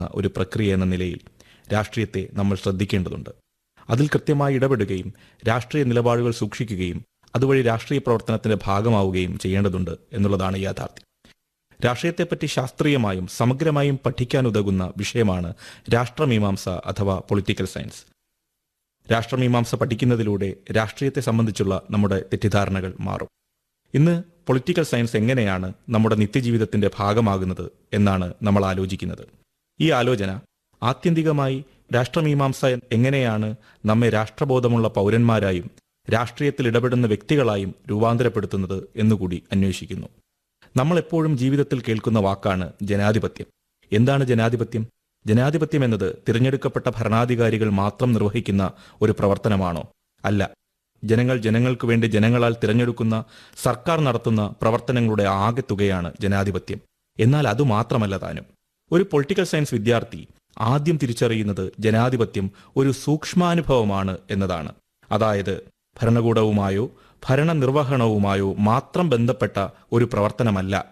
ഒരു പ്രക്രിയ എന്ന നിലയിൽ രാഷ്ട്രീയത്തെ നമ്മൾ ശ്രദ്ധിക്കേണ്ടതുണ്ട് അതിൽ കൃത്യമായി ഇടപെടുകയും രാഷ്ട്രീയ നിലപാടുകൾ സൂക്ഷിക്കുകയും അതുവഴി രാഷ്ട്രീയ പ്രവർത്തനത്തിന്റെ ഭാഗമാവുകയും ചെയ്യേണ്ടതുണ്ട് എന്നുള്ളതാണ് യാഥാർത്ഥ്യം രാഷ്ട്രീയത്തെപ്പറ്റി ശാസ്ത്രീയമായും സമഗ്രമായും പഠിക്കാനുതകുന്ന വിഷയമാണ് രാഷ്ട്രമീമാംസ അഥവാ പൊളിറ്റിക്കൽ സയൻസ് രാഷ്ട്രമീമാംസ പഠിക്കുന്നതിലൂടെ രാഷ്ട്രീയത്തെ സംബന്ധിച്ചുള്ള നമ്മുടെ തെറ്റിദ്ധാരണകൾ മാറും ഇന്ന് പൊളിറ്റിക്കൽ സയൻസ് എങ്ങനെയാണ് നമ്മുടെ നിത്യജീവിതത്തിന്റെ ഭാഗമാകുന്നത് എന്നാണ് നമ്മൾ ആലോചിക്കുന്നത് ഈ ആലോചന ആത്യന്തികമായി രാഷ്ട്രമീമാംസ എങ്ങനെയാണ് നമ്മെ രാഷ്ട്രബോധമുള്ള പൗരന്മാരായും രാഷ്ട്രീയത്തിൽ ഇടപെടുന്ന വ്യക്തികളായും രൂപാന്തരപ്പെടുത്തുന്നത് എന്നുകൂടി അന്വേഷിക്കുന്നു നമ്മൾ എപ്പോഴും ജീവിതത്തിൽ കേൾക്കുന്ന വാക്കാണ് ജനാധിപത്യം എന്താണ് ജനാധിപത്യം ജനാധിപത്യം എന്നത് തിരഞ്ഞെടുക്കപ്പെട്ട ഭരണാധികാരികൾ മാത്രം നിർവഹിക്കുന്ന ഒരു പ്രവർത്തനമാണോ അല്ല ജനങ്ങൾ ജനങ്ങൾക്ക് വേണ്ടി ജനങ്ങളാൽ തിരഞ്ഞെടുക്കുന്ന സർക്കാർ നടത്തുന്ന പ്രവർത്തനങ്ങളുടെ ആകെ തുകയാണ് ജനാധിപത്യം എന്നാൽ അതുമാത്രമല്ല താനും ഒരു പൊളിറ്റിക്കൽ സയൻസ് വിദ്യാർത്ഥി ആദ്യം തിരിച്ചറിയുന്നത് ജനാധിപത്യം ഒരു സൂക്ഷ്മാനുഭവമാണ് എന്നതാണ് അതായത് ഭരണകൂടവുമായോ ഭരണനിർവഹണവുമായോ മാത്രം ബന്ധപ്പെട്ട ഒരു പ്രവർത്തനമല്ല